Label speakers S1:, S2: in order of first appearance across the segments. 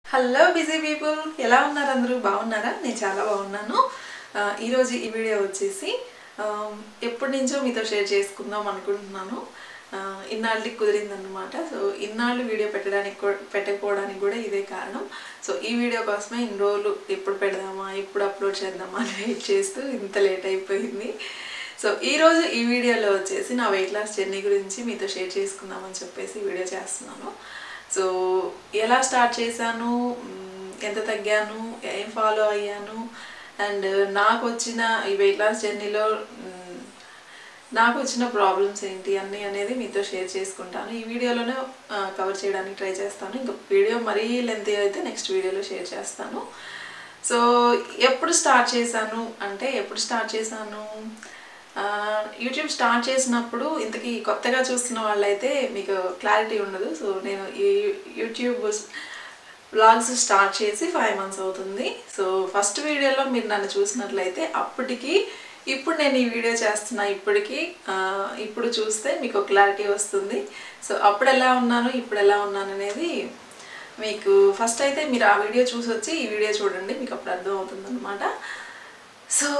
S1: hello busy people ఎలా ఉన్నారు అందరూ బాగున్నారా నేను చాలా బాగున్నాను ఆ, ఈరోజు ఈ వీడియో వచ్చేసి ఆ, ఎప్పటి నుంచో మీతో షేర్ చేసుకుందాం అనుకుంటున్నాను ఆ, ఇన్నాళ్ళకి కుదిరిందనమాట సో ఇన్నాళ్ళు వీడియో పెట్టడానికి కూ- పెట్టకపోవడానికి కూడా ఇదే కారణం సో ఈ వీడియో కోసమే ఇన్ని రోజులు ఎప్పుడు పెడదామా ఎప్పుడు అప్లోడ్ చేద్దామా అని వెయిట్ చేస్తూ ఇంత లేట్ అయిపోయింది సో ఈరోజు ఈ వీడియోలో వచ్చేసి నా వెయిట్ లాస్ జర్నీ గురించి మీతో షేర్ చేసుకుందామని చెప్పేసి వీడియో చేస్తున్నాను సో ఎలా స్టార్ట్ చేశాను మ్, ఎంత తగ్గాను ఏం ఫాలో అయ్యాను అండ్ నాకు వచ్చిన ఈ వెయిట్ లాస్ జర్నీలో మ్, నాకు వచ్చిన ప్రాబ్లమ్స్ ఏంటి అన్నీ అనేది మీతో షేర్ చేసుకుంటాను ఈ వీడియోలోనే కవర్ చేయడానికి ట్రై చేస్తాను ఇంకా వీడియో మరీ లెంతీ అయితే నెక్స్ట్ వీడియోలో షేర్ చేస్తాను సో ఎప్పుడు స్టార్ట్ చేశాను అంటే ఎప్పుడు స్టార్ట్ చేశాను ఆ, యూట్యూబ్ స్టార్ట్ చేసినప్పుడు ఇంతకీ కొత్తగా చూస్తున్న వాళ్ళైతే మీకు క్లారిటీ ఉండదు సో నేను ఈ యూట్యూబ్ వ్లాగ్స్ స్టార్ట్ చేసి ఫైవ్ మంత్స్ అవుతుంది సో ఫస్ట్ వీడియోలో మీరు నన్ను చూసినట్లయితే అప్పటికి ఇప్పుడు నేను ఈ వీడియో చేస్తున్నా ఇప్పటికి ఆ, ఇప్పుడు చూస్తే మీకు క్లారిటీ వస్తుంది సో అప్పుడు ఎలా ఉన్నాను ఇప్పుడు ఎలా ఉన్నాను అనేది మీకు ఫస్ట్ అయితే మీరు ఆ వీడియో చూసి వచ్చి ఈ వీడియో చూడండి మీకు అప్పుడు అర్థం అవుతుంది అనమాట సో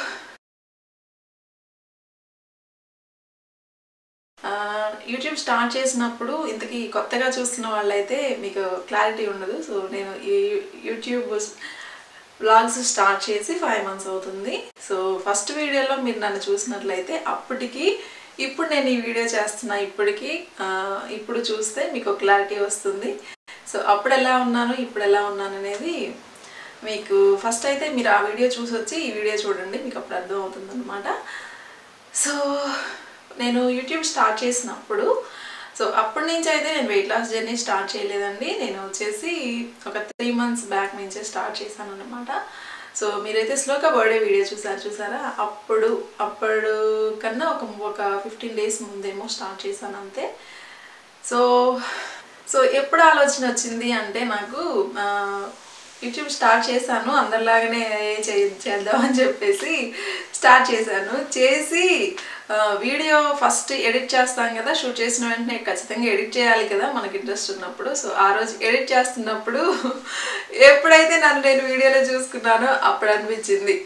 S1: ఆ, యూట్యూబ్ స్టార్ట్ చేసినప్పుడు ఇంతకీ కొత్తగా చూస్తున్న వాళ్ళైతే మీకు క్లారిటీ ఉండదు సో నేను ఈ యూట్యూబ్ వ్లాగ్స్ స్టార్ట్ చేసి ఫైవ్ మంత్స్ అవుతుంది సో ఫస్ట్ వీడియోలో మీరు నన్ను చూసినట్లయితే అప్పటికి ఇప్పుడు నేను ఈ వీడియో చేస్తున్నా ఇప్పటికి ఆ, ఇప్పుడు చూస్తే మీకు క్లారిటీ వస్తుంది సో అప్పుడు ఎలా ఉన్నాను ఇప్పుడు ఎలా ఉన్నాను అనేది మీకు ఫస్ట్ అయితే మీరు ఆ వీడియో చూసి వచ్చి ఈ వీడియో చూడండి మీకు అప్పుడు అర్థం అవుతుంది అనమాట సో నేను యూట్యూబ్ స్టార్ట్ చేసినప్పుడు సో అప్పటి నుంచి అయితే నేను వెయిట్ లాస్ జర్నీ స్టార్ట్ చేయలేదండి నేను వచ్చేసి ఒక త్రీ మంత్స్ బ్యాక్ నుంచే స్టార్ట్ చేశాను అనమాట సో మీరైతే స్లోగా బర్త్డే వీడియో చూసారు చూసారా అప్పుడు అప్పుడు కన్నా ఒక ఒక ఫిఫ్టీన్ డేస్ ముందేమో స్టార్ట్ చేశాను అంతే సో సో ఎప్పుడు ఆలోచన వచ్చింది అంటే నాకు ఆ, యూట్యూబ్ స్టార్ట్ చేశాను అందరిలాగానే చే చేద్దామని చెప్పేసి స్టార్ట్ చేశాను చేసి ఆ, వీడియో ఫస్ట్ ఎడిట్ చేస్తాం కదా షూట్ చేసిన వెంటనే ఖచ్చితంగా ఎడిట్ చేయాలి కదా మనకి ఇంట్రెస్ట్ ఉన్నప్పుడు సో ఆ రోజు ఎడిట్ చేస్తున్నప్పుడు ఎప్పుడైతే నన్ను నేను వీడియోలో చూసుకున్నానో అప్పుడు అనిపించింది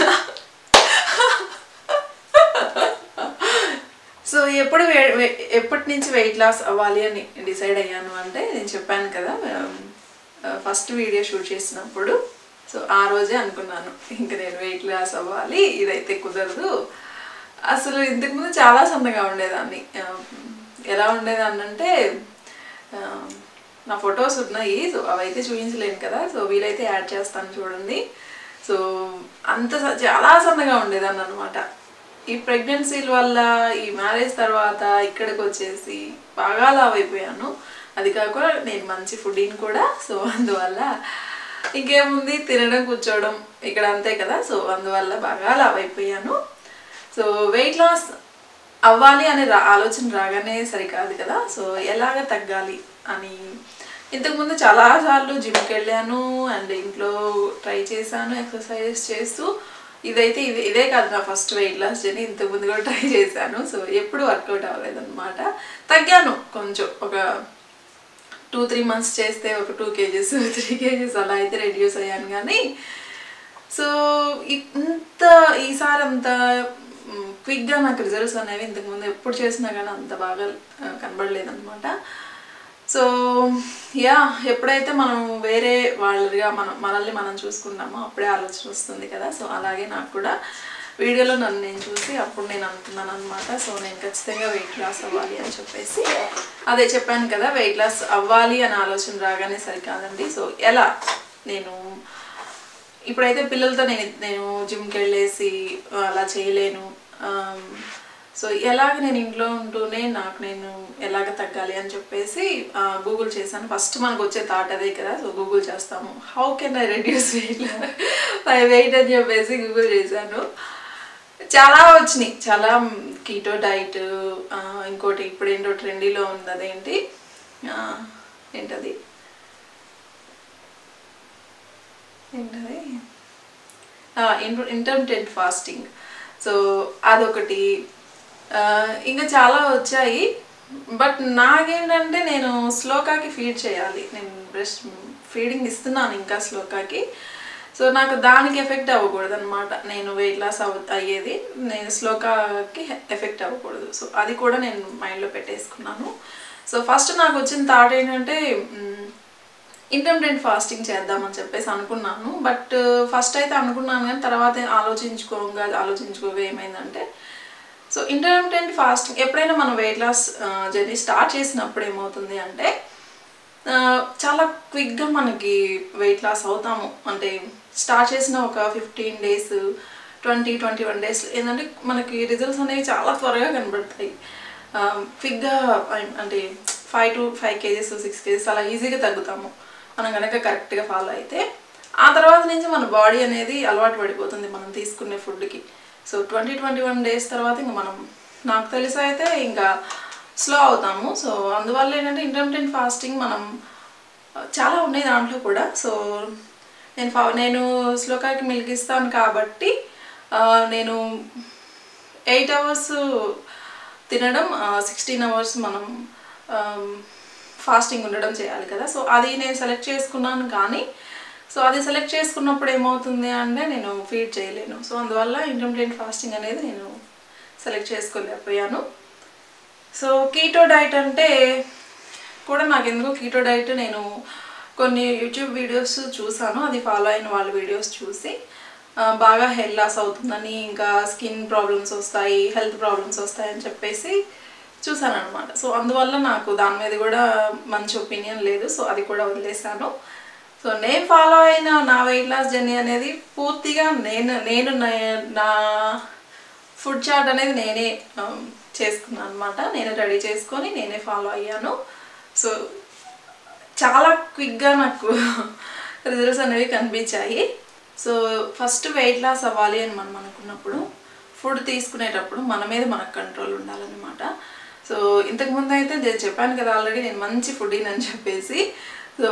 S1: సో ఎప్పుడు వే- వే- ఎప్పటి నుంచి వెయిట్ లాస్ అవ్వాలి అని డిసైడ్ అయ్యాను అంటే నేను చెప్పాను కదా ఫస్ట్ వీడియో షూట్ చేసినప్పుడు సో ఆ రోజే అనుకున్నాను ఇంక నేను వెయిట్ లాస్ అవ్వాలి ఇదైతే కుదరదు అసలు ఇంతకుముందు చాలా సన్నగా ఉండేదాన్ని ఆ, ఎలా ఉండేదాన్ని అంటే ఆ, నా ఫొటోస్ ఉన్నాయి సో అవైతే చూపించలేను కదా సో వీలైతే యాడ్ చేస్తాను చూడండి సో అంత స- చాలా సన్నగా ఉండేదాన్ని అనమాట ఈ ప్రెగ్నెన్సీల వల్ల ఈ మ్యారేజ్ తర్వాత ఇక్కడికి వచ్చేసి బాగా లావ్ అయిపోయాను అది కాకుండా నేను మంచి ఫుడ్ని కూడా సో అందువల్ల ఇంకేముంది తినడం కూర్చోవడం ఇక్కడ అంతే కదా సో అందువల్ల బాగా లావ్ అయిపోయాను సో వెయిట్ లాస్ అవ్వాలి అనే రా ఆలోచన రాగానే సరికాదు కదా సో ఎలాగ తగ్గాలి అని ఇంతకుముందు చాలాసార్లు జిమ్కి వెళ్ళాను అండ్ ఇంట్లో ట్రై చేశాను ఎక్సర్సైజ్ చేస్తూ ఇదైతే ఇది ఇదే కాదు నా ఫస్ట్ వెయిట్ లాస్ జర్నీ ఇంతకుముందు కూడా ట్రై చేశాను సో ఎప్పుడు వర్కౌట్ అవ్వలేదన్నమాట తగ్గాను కొంచెం ఒక టూ త్రీ మంత్స్ చేస్తే ఒక టూ కేజెస్ త్రీ కేజెస్ అలా అయితే రెడ్యూస్ అయ్యాను కానీ సో ఇంత ఈసారి అంత క్విక్గా నాకు రిజల్ట్స్ అనేవి ఇంతకుముందు ఎప్పుడు చేసినా కానీ అంత బాగా కనబడలేదు అనమాట సో యా ఎప్పుడైతే మనం వేరే వాళ్ళగా మనం మనల్ని మనం చూసుకున్నామో అప్పుడే ఆలోచన వస్తుంది కదా సో అలాగే నాకు కూడా వీడియోలో నన్ను నేను చూసి అప్పుడు నేను అనుకున్నాను అనమాట సో నేను ఖచ్చితంగా వెయిట్ లాస్ అవ్వాలి అని చెప్పేసి అదే చెప్పాను కదా వెయిట్ లాస్ అవ్వాలి అనే ఆలోచన రాగానే సరికాదండి సో ఎలా నేను ఇప్పుడైతే పిల్లలతో నేను నేను జిమ్కి వెళ్ళేసి అలా చేయలేను ఆమ్, సో ఎలాగ నేను ఇంట్లో ఉంటూనే నాకు నేను ఎలాగ తగ్గాలి అని చెప్పేసి గూగుల్ చేశాను ఫస్ట్ మనకు వచ్చే థాట్ అదే కదా సో గూగుల్ చేస్తాము how can I reduce weight my weight అని చెప్పేసి గూగుల్ చేశాను చాలా వచ్చినాయి చాలా కీటో డైట్ ఇంకోటి ఇప్పుడు ఏంటో ట్రెండీలో ఉంది అదేంటి ఆ, ఏంటది ఏంటది ఇంటర్మిటెంట్ ఫాస్టింగ్ సో అదొకటి ఆ, ఇంకా చాలా వచ్చాయి బట్ నాకేంటంటే నేను స్లోకాకి ఫీడ్ చేయాలి నేను బ్రెస్ట్ ఫీడింగ్ ఇస్తున్నాను ఇంకా శ్లోకాకి సో నాకు దానికి ఎఫెక్ట్ అవ్వకూడదు అనమాట నేను వెయిట్ లాస్ అవ అయ్యేది నేను శ్లోకాకి ఎఫెక్ట్ అవ్వకూడదు సో అది కూడా నేను మైండ్లో పెట్టేసుకున్నాను సో ఫస్ట్ నాకు వచ్చిన థాట్ ఏంటంటే ఇంటర్మీడియట్ ఫాస్టింగ్ చేద్దామని చెప్పేసి అనుకున్నాను బట్ ఫస్ట్ అయితే అనుకున్నాను కానీ తర్వాత ఆలోచించుకోగా ఆలోచించుకోగా ఏమైందంటే సో ఇంటర్మీడియట్ ఫాస్టింగ్ ఎప్పుడైనా మనం వెయిట్ లాస్ జర్నీ స్టార్ట్ చేసినప్పుడు ఏమవుతుంది అంటే ఆ, చాలా క్విక్గా మనకి వెయిట్ లాస్ అవుతాము అంటే స్టార్ట్ చేసిన ఒక fifteen days twenty twenty one days ఏంటంటే మనకి రిజల్ట్స్ అనేవి చాలా త్వరగా కనబడతాయి క్విక్గా అంటే five to five kgs six kgs అలా ఈజీగా తగ్గుతాము మనం కనుక కరెక్ట్గా ఫాలో అయితే ఆ తర్వాత నుంచి మన బాడీ అనేది అలవాటు పడిపోతుంది మనం తీసుకునే ఫుడ్కి so twenty twenty one days తర్వాత ఇంకా మనం నాకు తెలిసి అయితే ఇంకా స్లో అవుతాము సో అందువల్ల ఏంటంటే ఇంటర్మీడియట్ ఫాస్టింగ్ మనం ఆ, చాలా ఉన్నాయి దాంట్లో కూడా సో నేను ఫా నేను శ్లోకాకి మిల్క్ ఇస్తాను కాబట్టి ఆ, నేను ఎయిట్ అవర్స్ తినడం సిక్స్టీన్ అవర్స్ మనం ఫాస్టింగ్ ఉండడం చేయాలి కదా సో అది నేను సెలెక్ట్ చేసుకున్నాను కానీ సో అది సెలెక్ట్ చేసుకున్నప్పుడు ఏమవుతుంది అంటే నేను ఫీడ్ చేయలేను సో అందువల్ల ఇంటర్మీడియట్ ఫాస్టింగ్ అనేది నేను సెలెక్ట్ చేసుకోలేకపోయాను సో కీటో డైట్ అంటే కూడా నాకు ఎందుకో కీటో డైట్ నేను కొన్ని యూట్యూబ్ వీడియోస్ చూసాను అది ఫాలో అయిన వాళ్ళ వీడియోస్ చూసి ఆ, బాగా హెయిర్ లాస్ అవుతుందని ఇంకా స్కిన్ ప్రాబ్లమ్స్ వస్తాయి హెల్త్ ప్రాబ్లమ్స్ వస్తాయని చెప్పేసి చూసాను అనమాట సో అందువల్ల నాకు దాని మీద కూడా మంచి ఒపీనియన్ లేదు సో అది కూడా వదిలేశాను సో నేను ఫాలో అయిన నా వెయిట్ లాస్ జర్నీ అనేది పూర్తిగా నేను నేను నా- నా ఫుడ్ చార్ట్ అనేది నేనే ఆ, చేసుకున్నాను అనమాట నేనే రెడీ చేసుకొని నేనే ఫాలో అయ్యాను సో చాలా క్విక్గా నాకు రిజల్ట్స్ అనేవి కనిపించాయి సో ఫస్ట్ వెయిట్ లాస్ అవ్వాలి అని మనం అనుకున్నప్పుడు ఫుడ్ తీసుకునేటప్పుడు మన మీద మనకు కంట్రోల్ ఉండాలన్నమాట సో ఇంతకుముందు అయితే నేను చెప్పాను కదా ఆల్రెడీ నేను మంచి ఫుడ్ అని చెప్పేసి సో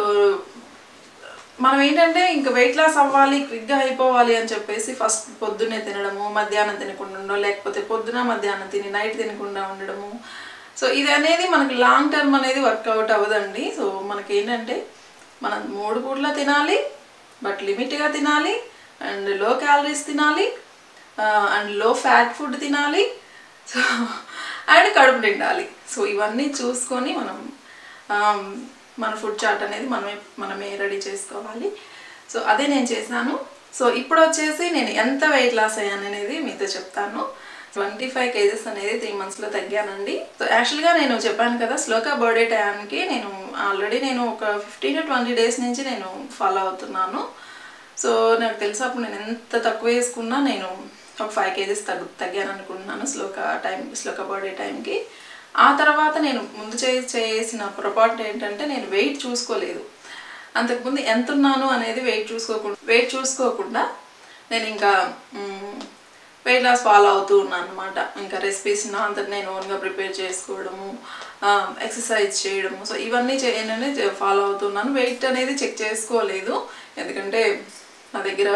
S1: మనం ఏంటంటే ఇంకా వెయిట్ లాస్ అవ్వాలి క్విక్గా అయిపోవాలి అని చెప్పేసి ఫస్ట్ పొద్దున్నే తినడము మధ్యాహ్నం తినకుండా ఉండడం లేకపోతే పొద్దున మధ్యాహ్నం తిని నైట్ తినకుండా ఉండడము సో ఇది అనేది మనకి లాంగ్ టర్మ్ అనేది వర్కౌట్ అవ్వదండి సో మనకి ఏంటంటే మనం మూడు పూట్ల తినాలి బట్ లిమిట్గా తినాలి అండ్ లో క్యాలరీస్ తినాలి అండ్ లో ఫ్యాట్ ఫుడ్ తినాలి సో అండ్ కడుపు నిండాలి సో ఇవన్నీ చూసుకొని మనం ఆమ్, మన ఫుడ్ చార్ట్ అనేది మనమే మనమే రెడీ చేసుకోవాలి సో అదే నేను చేశాను సో ఇప్పుడు వచ్చేసి నేను ఎంత వెయిట్ లాస్ అయ్యాను అనేది మీతో చెప్తాను ట్వంటీ ఫైవ్ కేజెస్ అనేది త్రీ మంత్స్లో తగ్గానండి సో యాక్చువల్గా నేను చెప్పాను కదా శ్లోక బర్త్డే టైంకి నేను ఆల్రెడీ నేను ఒక ఫిఫ్టీన్ టు ట్వంటీ డేస్ నుంచి నేను ఫాలో అవుతున్నాను సో నాకు తెలుసు అప్పుడు నేను ఎంత తక్కువ వేసుకున్నా నేను ఒక ఫైవ్ కేజెస్ తగ్గు తగ్గాను అనుకుంటున్నాను శ్లోక టైం శ్లోక బర్త్డే టైంకి ఆ తర్వాత నేను ముందు చే చేసిన పొరపాటు ఏంటంటే నేను వెయిట్ చూసుకోలేదు అంతకుముందు ఎంత ఉన్నాను అనేది వెయిట్ చూసుకోకుండా వెయిట్ చూసుకోకుండా నేను ఇంకా వెయిట్ లాస్ ఫాలో అవుతూ ఉన్నాను అనమాట ఇంకా రెసిపీస్ నా అంతటి నేను ఓన్గా ప్రిపేర్ చేసుకోవడము ఎక్సర్సైజ్ చేయడము సో ఇవన్నీ చే- ఏంటంటే ఫాలో అవుతున్నాను వెయిట్ అనేది చెక్ చేసుకోలేదు ఎందుకంటే నా దగ్గర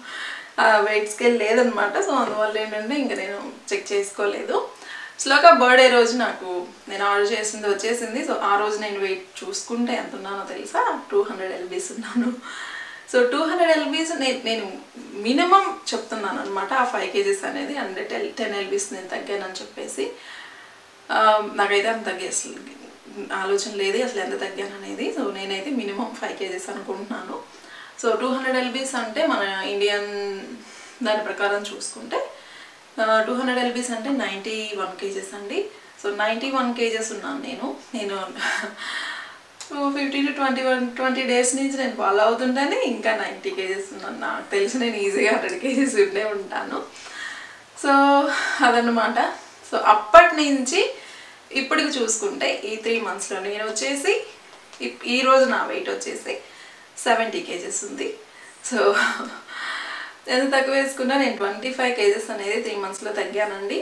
S1: వెయిట్ స్కేల్ లేదనమాట సో అందువల్ల ఏంటంటే ఇంకా నేను చెక్ చేసుకోలేదు శ్లోక బర్త్డే రోజు నాకు నేను ఆర్డర్ చేసింది వచ్చేసింది సో ఆ రోజు నేను వెయిట్ చూసుకుంటే ఎంత ఉన్నానో తెలుసా టూ హండ్రెడ్ ఎల్బీస్ ఉన్నాను సో టూ హండ్రెడ్ ఎల్బీస్ నేను నేను మినిమం చెప్తున్నాను అనమాట ఆ ఫైవ్ కేజీస్ అనేది అండ్ టెన్ టెన్ ఎల్బీస్ నేను తగ్గానని చెప్పేసి ఆ, నాకైతే అంత తగ్గే అసలు ఆలోచన లేదు అసలు ఎంత తగ్గాను అనేది సో నేనైతే మినిమం ఫైవ్ కేజీస్ అనుకుంటున్నాను సో టూ హండ్రెడ్ ఎల్బీస్ అంటే మన ఇండియన్ దాని ప్రకారం చూసుకుంటే టూ హండ్రెడ్ ఎల్బీస్ అంటే నైంటీ వన్ కేజెస్ అండి సో నైంటీ వన్ కేజెస్ ఉన్నాను నేను నేను fifteen to twenty one twenty days నుంచి నేను ఫాలో అవుతుంటేనే ఇంకా నైంటీ కేజెస్ ఉన్నాను నాకు తెలిసి నేను ఈజీగా హండ్రెడ్ కేజెస్ ఉండే ఉంటాను సో అదన్నమాట సో అప్పటి నుంచి ఇప్పటికి చూసుకుంటే ఈ త్రీ మంత్స్లో నేను వచ్చేసి ఇప్- ఈ రోజు నా వెయిట్ వచ్చేసి సెవెంటీ కేజెస్ ఉంది సో ఎంత తక్కువ వేసుకున్నా నేను ట్వంటీ ఫైవ్ కేజెస్ అనేది త్రీ మంత్స్లో తగ్గానండి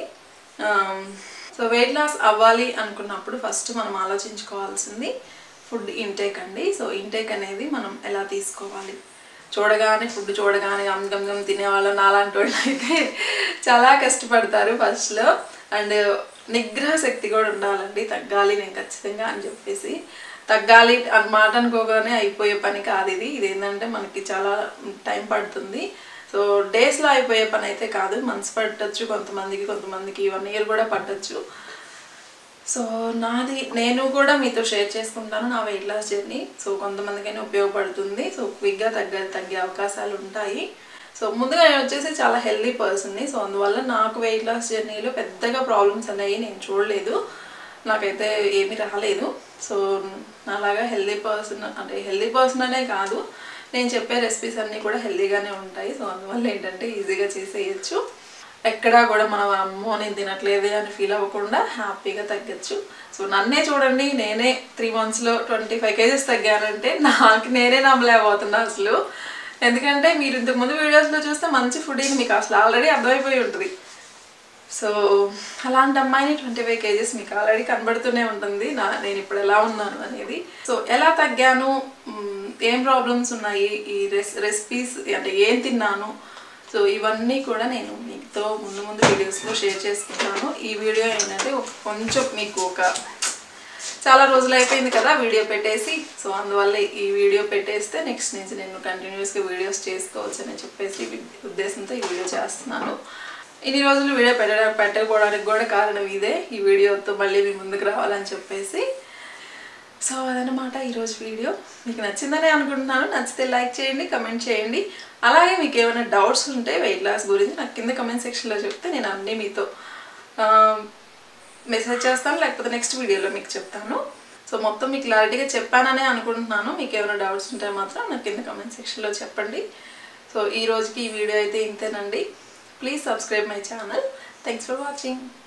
S1: సో వెయిట్ లాస్ అవ్వాలి అనుకున్నప్పుడు ఫస్ట్ మనం ఆలోచించుకోవాల్సింది ఫుడ్ ఇంటేక్ అండి సో ఇంటేక్ అనేది మనం ఎలా తీసుకోవాలి చూడగానే ఫుడ్ చూడగానే గమ్ గమ్ గమ్ తినేవాళ్ళు నాలాంటి వాళ్ళు అయితే చాలా కష్టపడతారు ఫస్ట్లో అండ్ నిగ్రహ శక్తి కూడా ఉండాలండి తగ్గాలి నేను ఖచ్చితంగా అని చెప్పేసి తగ్గాలి అని మాట అనుకోగానే అయిపోయే పని కాదు ఇది ఇది ఏంటంటే మనకి చాలా టైం పడుతుంది సో డేస్లో అయిపోయే పని అయితే కాదు మంత్స్ పట్టచ్చు కొంతమందికి కొంతమందికి వన్ ఇయర్ కూడా పట్టచ్చు సో నాది నేను కూడా మీతో షేర్ చేసుకుంటాను నా వెయిట్ లాస్ జర్నీ సో కొంతమందికైనా ఉపయోగపడుతుంది సో క్విక్గా తగ్గ తగ్గే అవకాశాలు ఉంటాయి సో ముందుగా నేను వచ్చేసి చాలా హెల్దీ పర్సన్ని సో అందువల్ల నాకు వెయిట్ లాస్ జర్నీలో పెద్దగా ప్రాబ్లమ్స్ అనేవి నేను చూడలేదు నాకైతే ఏమీ రాలేదు సో నాలాగా హెల్దీ పర్సన్ అంటే హెల్దీ పర్సన్ అనే కాదు నేను చెప్పే రెసిపీస్ అన్నీ కూడా హెల్దీగానే ఉంటాయి సో అందువల్ల ఏంటంటే ఈజీగా చేసేయచ్చు ఎక్కడా కూడా మనం అమ్మో నేను తినట్లేదే అని ఫీల్ అవ్వకుండా హ్యాపీగా తగ్గచ్చు సో నన్నే చూడండి నేనే త్రీ మంత్స్లో ట్వంటీ ఫైవ్ కేజెస్ తగ్గానంటే నాకు నేనే నమ్మలేకపోతున్నా అసలు ఎందుకంటే మీరు ఇంతకుముందు వీడియోస్లో చూస్తే మంచి ఫుడ్ మీకు అసలు ఆల్రెడీ అర్థమైపోయి ఉంటుంది సో అలాంటి అమ్మాయిని ట్వంటీ ఫైవ్ కేజెస్ మీకు ఆల్రెడీ కనబడుతూనే ఉంటుంది నా నేను ఇప్పుడు ఎలా ఉన్నాను అనేది సో ఎలా తగ్గాను మ్, ఏం ప్రాబ్లమ్స్ ఉన్నాయి ఈ రెస్ రెసిపీస్ అంటే ఏం తిన్నాను సో ఇవన్నీ కూడా నేను మీతో ముందు ముందు వీడియోస్లో షేర్ చేసుకుంటాను ఈ వీడియో ఏంటంటే ఒక కొంచెం మీకు ఒక చాలా రోజులు అయిపోయింది కదా వీడియో పెట్టేసి సో అందువల్ల ఈ వీడియో పెట్టేస్తే నెక్స్ట్ నుంచి నేను కంటిన్యూస్గా వీడియోస్ చేసుకోవచ్చు అని చెప్పేసి ఉద్దేశంతో ఈ వీడియో చేస్తున్నాను ఇన్ని రోజులు వీడియో పెట్ట పెట్టకపోవడానికి కూడా కారణం ఇదే ఈ వీడియోతో మళ్ళీ మీ ముందుకు రావాలని చెప్పేసి సో అదనమాట ఈరోజు వీడియో మీకు నచ్చిందని అనుకుంటున్నాను నచ్చితే లైక్ చేయండి కమెంట్ చేయండి అలాగే మీకు ఏమైనా డౌట్స్ ఉంటే వెయిట్ లాస్ గురించి నాకు కింద కమెంట్ సెక్షన్లో చెప్తే నేను అన్నీ మీతో మెసేజ్ చేస్తాను లేకపోతే నెక్స్ట్ వీడియోలో మీకు చెప్తాను సో మొత్తం మీకు క్లారిటీగా చెప్పాననే అనుకుంటున్నాను మీకు ఏమైనా డౌట్స్ ఉంటే మాత్రం నాకు కింద కమెంట్ సెక్షన్లో చెప్పండి సో ఈ రోజుకి ఈ వీడియో అయితే ఇంతేనండి please subscribe my channel thanks for watching